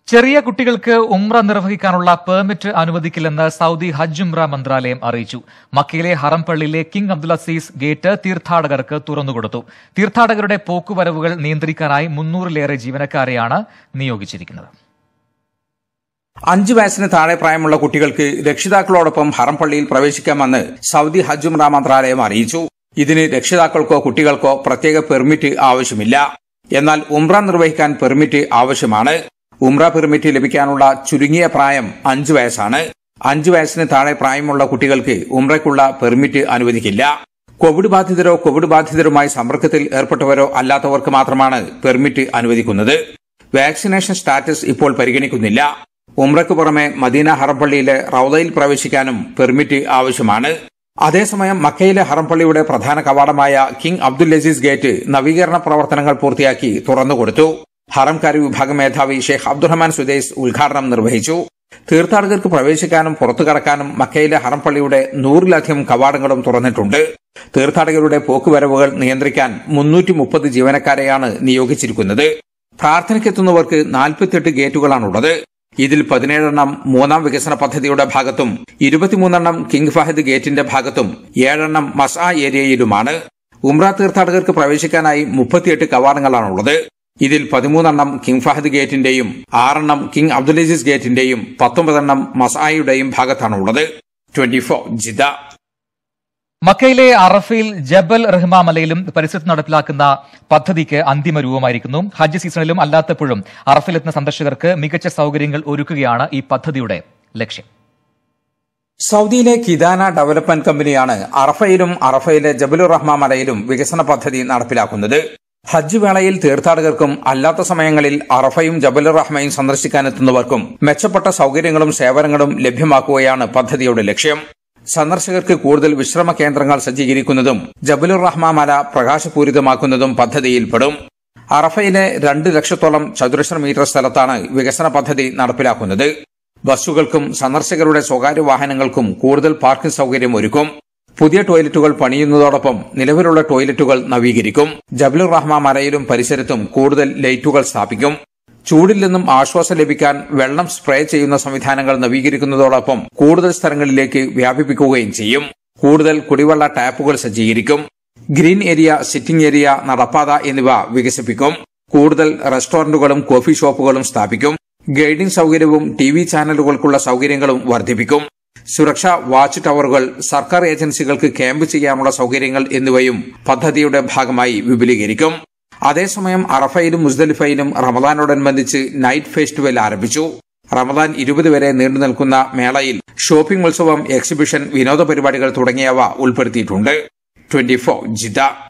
ചെറിയ കുട്ടികൾക്ക് ഉംറ നിർവഹിക്കാനുള്ള പെർമിറ്റ് അനുവദിക്കില്ലെന്ന് സൗദി ഹജ്ജ് ഉംറ മന്ത്രാലയം അറിയിച്ചു മക്കയിലെ ഹറം പള്ളിയിലെ കിങ് അബ്ദുൽ അസീസ് ഗേറ്റ് തീർത്ഥാടകർക്ക് തുറന്നുകൊടുത്തു തീർത്ഥാടകരുടെ പോക്കുവരവുകൾ നിയന്ത്രിക്കാനായി മുന്നൂറിലേറെ ജീവനക്കാരെയാണ് നിയോഗിച്ചിരിക്കുന്നത് അഞ്ചു വയസ്സിന് താഴെ പ്രായമുള്ള കുട്ടികൾക്ക് രക്ഷിതാക്കളോടൊപ്പം ഹറം പള്ളിയിൽ പ്രവേശിക്കാമെന്ന് സൗദി ഹജ്ജ് ഉംറ മന്ത്രാലയം അറിയിച്ചു ഇതിന് രക്ഷിതാക്കൾക്കോ കുട്ടികൾക്കോ പ്രത്യേക പെർമിറ്റ് ആവശ്യമില്ല എന്നാൽ ഉംറ നിർവഹിക്കാൻ പെർമിറ്റ് ആവശ്യമാണ് ഉംറ പെർമിറ്റ് ലഭിക്കാനുള്ള ചുരുങ്ങിയ പ്രായം അഞ്ചു വയസ്സാണ് അഞ്ചു വയസ്സിന് താഴെ പ്രായമുള്ള കുട്ടികൾക്ക് ഉംറയ്ക്കുള്ള പെർമിറ്റ് അനുവദിക്കില്ല കോവിഡ് ബാധിതരോ കോവിഡ് ബാധിതരുമായി സമ്പർക്കത്തിൽ ഏർപ്പെട്ടവരോ അല്ലാത്തവർക്ക് മാത്രമാണ് പെർമിറ്റ് അനുവദിക്കുന്നത് വാക്സിനേഷൻ സ്റ്റാറ്റസ് ഇപ്പോൾ പരിഗണിക്കുന്നില്ല ഉംറയ്ക്ക് പുറമെ മദീന ഹറംപള്ളിയിലെ റൌദയിൽ പ്രവേശിക്കാനും പെർമിറ്റ് ആവശ്യമാണ് അതേസമയം മക്കയിലെ ഹറംപള്ളിയുടെ പ്രധാന കവാടമായ കിങ് അബ്ദുൽ അസീസ് ഗേറ്റ് നവീകരണ പ്രവർത്തനങ്ങൾ പൂർത്തിയാക്കി തുറന്നുകൊടുത്തു ഹറംകാരി വിഭാഗം മേധാവി ഷെയ്ഖ് അബ്ദുറഹ്മാൻ സുദൈസ് ഉദ്ഘാടനം നിർവഹിച്ചു തീർത്ഥാടകർക്ക് പ്രവേശിക്കാനും പുറത്തു കടക്കാനും മക്കയിലെ ഹറംപള്ളിയുടെ നൂറിലധികം കവാടങ്ങളും തുറന്നിട്ടുണ്ട് തീർത്ഥാടകരുടെ പോക്കുവരവുകൾ നിയന്ത്രിക്കാൻ മുന്നൂറ്റി മുപ്പത് ജീവനക്കാരെയാണ് നിയോഗിച്ചിരിക്കുന്നത് പ്രാർത്ഥനയ്ക്കെത്തുന്നവർക്ക് നാൽപ്പത്തിയെട്ട് ഗേറ്റുകളാണുള്ളത് ഇതിൽ പതിനേഴെണ്ണം മൂന്നാം വികസന പദ്ധതിയുടെ ഭാഗത്തും ഇരുപത്തിമൂന്നെണ്ണം കിങ് ഫഹദ് ഗേറ്റിന്റെ ഭാഗത്തും ഏഴെണ്ണം മസ്ആ ഏരിയയിലുമാണ് ഉംറ തീർത്ഥാടകർക്ക് പ്രവേശിക്കാനായി മുപ്പത്തിയെട്ട് കവാടങ്ങളാണുള്ളത് ഇതിൽ പതിമൂന്നെണ്ണം കിങ് ഫഹദ് ഗേറ്റിന്റെയും ആറെണ്ണം കിങ് അബ്ദുൽ അസീസ് ഗേറ്റിന്റെയും പത്തൊമ്പതെണ്ണം മസ്ആയുടെയും ഭാഗത്താണുള്ളത് ട്വന്റി ഫോർ ജിദ മക്കയിലെ അറഫയിൽ ജബൽ റഹ്മ മലയിലും പരിസരത്ത് നടപ്പിലാക്കുന്ന പദ്ധതിക്ക് അന്തിമ രൂപമായിരിക്കുന്നു ഹജ്ജ് സീസണിലും അല്ലാത്തപ്പോഴും അറഫയിലെത്തുന്ന സന്ദർശകർക്ക് മികച്ച സൌകര്യങ്ങൾ ഒരുക്കുകയാണ് ഈ പദ്ധതിയുടെ ലക്ഷ്യം സൗദിയിലെ കിദാന ഡെവലപ്മെന്റ് കമ്പനിയാണ് അറഫയിലും അറഫയിലെ ജബലുർ റഹ്മ മലയിലും വികസന പദ്ധതി നടപ്പിലാക്കുന്നത് ഹജ്ജ് വേളയിൽ തീർത്ഥാടകർക്കും അല്ലാത്ത സമയങ്ങളിൽ അറഫയും ജബലുർ റഹ്മയും സന്ദർശിക്കാനെത്തുന്നവർക്കും മെച്ചപ്പെട്ട സൌകര്യങ്ങളും സേവനങ്ങളും ലഭ്യമാക്കുകയാണ് പദ്ധതിയുടെ ലക്ഷ്യം സന്ദർശകർക്ക് കൂടുതൽ വിശ്രമ കേന്ദ്രങ്ങൾ സജ്ജീകരിക്കുന്നതും ജബലുർ റഹ്മ മല പ്രകാശപൂരിതമാക്കുന്നതും പദ്ധതിയിൽപ്പെടും അറഫയിലെ രണ്ട് ലക്ഷത്തോളം ചതുരശ്ര മീറ്റർ സ്ഥലത്താണ് വികസന പദ്ധതി നടപ്പിലാക്കുന്നത് ബസ്സുകൾക്കും സന്ദർശകരുടെ സ്വകാര്യ വാഹനങ്ങൾക്കും കൂടുതൽ പാർക്കിംഗ് സൌകര്യം ഒരുക്കും പുതിയ ടോയ്ലറ്റുകൾ പണിയുന്നതോടൊപ്പം നിലവിലുള്ള ടോയ്ലറ്റുകൾ നവീകരിക്കും ജബലുർ റഹ്മ മലയിലും പരിസരത്തും കൂടുതൽ ലൈറ്റുകൾ സ്ഥാപിക്കും ചൂടിൽ നിന്നും ആശ്വാസം ലഭിക്കാൻ വെള്ളം സ്പ്രേ ചെയ്യുന്ന സംവിധാനങ്ങൾ നവീകരിക്കുന്നതോടൊപ്പം കൂടുതൽ സ്ഥലങ്ങളിലേക്ക് വ്യാപിപ്പിക്കുകയും ചെയ്യും കൂടുതൽ കുടിവെള്ള ടാപ്പുകൾ സജ്ജീകരിക്കും ഗ്രീൻ ഏരിയ സിറ്റിംഗ് ഏരിയ നടപ്പാത എന്നിവ വികസിപ്പിക്കും കൂടുതൽ റെസ്റ്റോറന്റുകളും കോഫി ഷോപ്പുകളും സ്ഥാപിക്കും ഗൈഡിംഗ് സൌകര്യവും ടി വി ചാനലുകൾക്കുള്ള സൌകര്യങ്ങളും വർദ്ധിപ്പിക്കും സുരക്ഷാ വാച്ച് ടവറുകൾ സർക്കാർ ഏജൻസികൾക്ക് ക്യാമ്പ് ചെയ്യാനുള്ള സൌകര്യങ്ങൾ എന്നിവയും പദ്ധതിയുടെ ഭാഗമായി വിപുലീകരിക്കും അതേസമയം അറഫയിലും മുസ്ദലിഫയിലും റമദാനോടനുബന്ധിച്ച് നൈറ്റ് ഫെസ്റ്റിവൽ ആരംഭിച്ചു റമദാൻ ഇരുപത് വരെ നീണ്ടു നിൽക്കുന്ന മേളയിൽ ഷോപ്പിംഗ് ഉത്സവം എക്സിബിഷൻ വിനോദ പരിപാടികൾ തുടങ്ങിയവ ഉൾപ്പെടുത്തിയിട്ടുണ്ട് ട്വന്റി ഫോർ ജിദ